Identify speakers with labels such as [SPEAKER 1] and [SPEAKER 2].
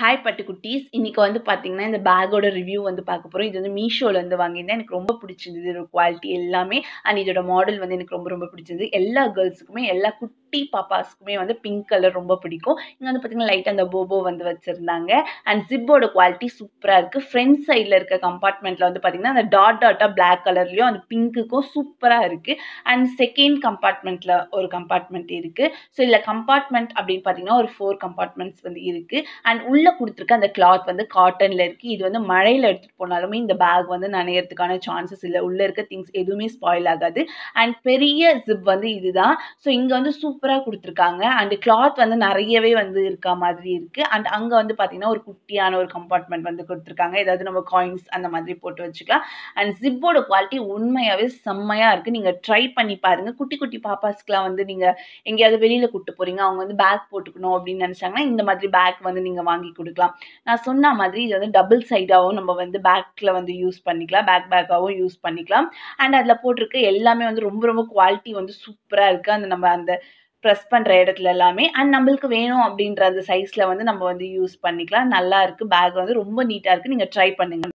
[SPEAKER 1] Hi பட்டுக்குட்டீஸ் இன்னைக்கு வந்து பார்த்தீங்கன்னா, இந்த பேக்கோட ரிவ்யூ வந்து பார்க்க போறோம். இது வந்து மீஷோலேருந்து வாங்கியிருந்தேன். எனக்கு ரொம்ப பிடிச்சிருந்தது. இதோட குவாலிட்டி எல்லாமே அண்ட் இதோட மாடல் வந்து எனக்கு ரொம்ப ரொம்ப பிடிச்சிருந்தது. எல்லா கேர்ள்ஸுக்குமே, எல்லா குட்டி பாப்பாஸ்க்குமே வந்து பிங்க் கலர் ரொம்ப பிடிக்கும். இங்க வந்து பார்த்தீங்கன்னா, லைட்டா அந்த போபோ வந்து வச்சிருந்தாங்க. அண்ட் ஜிப்போட குவாலிட்டி சூப்பரா இருக்கு. ஃப்ரண்ட் சைட்ல இருக்க கம்பார்ட்மெண்ட்ல வந்து பார்த்தீங்கன்னா, அந்த டாட் டாட்டா பிளாக் கலர்லயும் அந்த பிங்க்குக்கும் சூப்பரா இருக்கு. அண்ட் செகண்ட் கம்பார்ட்மெண்ட்ல ஒரு கம்பார்ட்மெண்ட் இருக்கு. ஸோ இதுல கம்பார்ட்மெண்ட் அப்படின்னு பார்த்தீங்கன்னா, ஒரு 4 கம்பார்ட்மெண்ட்ஸ் வந்து இருக்கு. அண்ட் உள்ள குடுத்துருக்க அந்த கிளாத் வந்து காட்டன்ல இருக்கு. இது வந்து மழையில எடுத்துட்டு போனாலுமே இந்த பேக் வந்து நனையறதுக்கான சான்சஸ் இல்ல. உள்ள இருக்க திங்ஸ் எதுவுமே ஸ்பாயில் ஆகாது. அண்ட் பெரிய ஜிப் வந்து இதுதான். ஸோ இங்க வந்து சூப்பரா குடுத்துருக்காங்க. அண்ட் கிளாத் வந்து நெறையவே வந்து இருக்கா மாதிரி இருக்கு. அண்ட் அங்க வந்து பார்த்தீங்கன்னா, ஒரு குட்டியான ஒரு கம்பார்ட்மெண்ட் வந்து குடுத்துருக்காங்க. ஏதாவது நம்ம காயின்ஸ் அந்த மாதிரி போட்டு வச்சுக்கலாம். அண்ட் ஜிப்போட குவாலிட்டி உண்மையாவே செம்மையா இருக்கு. நீங்க ட்ரை பண்ணி பாருங்க. குட்டி குட்டி பாப்பாஸ்க்குலாம் வந்து நீங்க எங்கேயாவது வெளியில கூட்டு போறீங்க. அவங்க வந்து பேக் போட்டுக்கணும் அப்படின்னு நெனச்சாங்கன்னா, இந்த மாதிரி பேக் வந்து நீங்க வாங்கி குடுக்கலாம். நான் சொன்ன மாதிரி இது வந்து டபுள் சைடாவும் நம்ம வந்து பேக்ல வந்து யூஸ் பண்ணிக்கலாம். பேக் பேக்காவும் யூஸ் பண்ணிக்கலாம். அண்ட் அதுல போட்டிருக்க எல்லாமே வந்து ரொம்ப ரொம்ப குவாலிட்டி வந்து சூப்பரா இருக்கு. அந்த நம்ம அந்த பிரஸ் பண்ற இடத்துல எல்லாமே. அண்ட் நம்மளுக்கு வேணும் அப்படின்ற அந்த சைஸ்ல வந்து நம்ம வந்து யூஸ் பண்ணிக்கலாம். நல்லா இருக்கு. பேக் வந்து ரொம்ப நீட்டா இருக்கு. நீங்க ட்ரை பண்ணுங்க.